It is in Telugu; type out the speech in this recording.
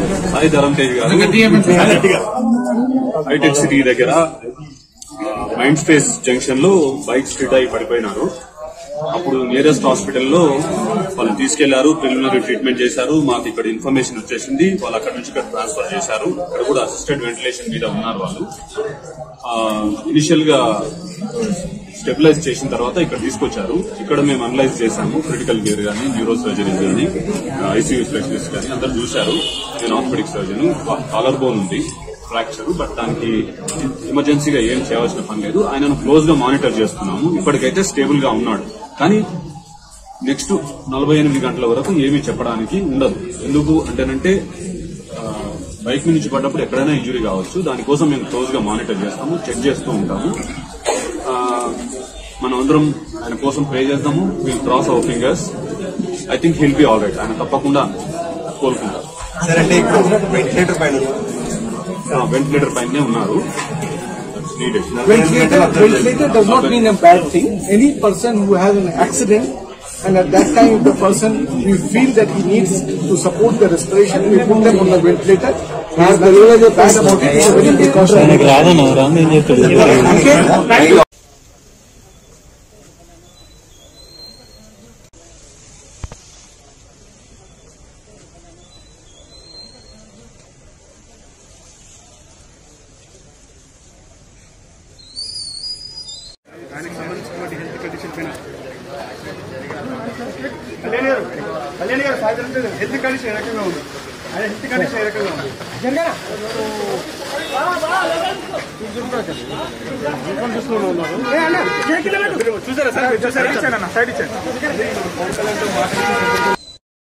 సాయి ధరం తేజ్ గారు హైటెక్ సిటీ దగ్గర మైండ్ స్పేస్ జంక్షన్ లో బైక్ స్ట్రీట్ అయి పడిపోయినారు అప్పుడు నియరెస్ట్ హాస్పిటల్లో వాళ్ళు తీసుకెళ్లారు ప్రిలిమినరీ ట్రీట్మెంట్ చేశారు మాకు ఇక్కడ ఇన్ఫర్మేషన్ వచ్చేసింది వాళ్ళు అక్కడ నుంచి ఇక్కడ ట్రాన్స్ఫర్ చేశారు ఇక్కడ కూడా అసిస్టెంట్ వెంటిలేషన్ మీద ఉన్నారు వాళ్ళు ఇనిషియల్ గా స్టెబిలైజ్ చేసిన తర్వాత ఇక్కడ తీసుకొచ్చారు ఇక్కడ మేము అనలైజ్ చేశాము క్రిటికల్ కేర్ గానీ న్యూరో సర్జరీస్ గానీ ఐసీయూ స్పెషలిస్ట్ గానీ అందరు చూశారు నేను ఆర్థోపెడిక్ సర్జన్ కాలర్ బోన్ ఉంది ఫ్రాక్చర్ బట్ దానికి ఎమర్జెన్సీగా ఏం చేయాల్సిన పని లేదు ఆయనను క్లోజ్ గా మానిటర్ చేస్తున్నాము ఇప్పటికైతే స్టేబుల్ గా ఉన్నాడు కానీ నెక్స్ట్ నలభై ఎనిమిది గంటల వరకు ఏమీ చెప్పడానికి ఉండదు ఎందుకు అంటేనంటే ఆ, బైక్ నుంచి పడ్డప్పుడు ఎక్కడైనా ఇంజురీ కావచ్చు దానికోసం మేము క్లోజ్ గా మానిటర్ చేస్తాము చెక్ చేస్తూ ఉంటాము ఆ, మనం అందరం ఆయన కోసం ప్రే చేద్దాము will cross our fingers I think he'll be all right ఆయన తప్పకుండా కోలుకుంటారు సార్ అంటే ఇప్పుడు వెంటిలేటర్ పైన వెంటిలేటర్ పైనే ఉన్నారు needed Ventilator, ventilator does not mean a bad thing. Any person who has an accident and at that time if the person, we feel that he needs to support the respiration, we put them on the ventilator. As the level is bad about it, it's a very precaution. ఆయనకు రాదన్న రాంగ్ ఏం చెప్తాడు Okay? దానికి సంబంధించినటువంటి హెల్త్ కండిషన్ పైన కళ్యాణ్ గారు కళ్యాణ్ గారు సాయంత్రం హెల్త్ కండిషన్ ఏ రకంగా ఉంది ఆయన హెల్త్ కండిషన్ ఏ రకంగా ఉంది చూసారా సార్ చూసారా సైడ్ ఇచ్చాను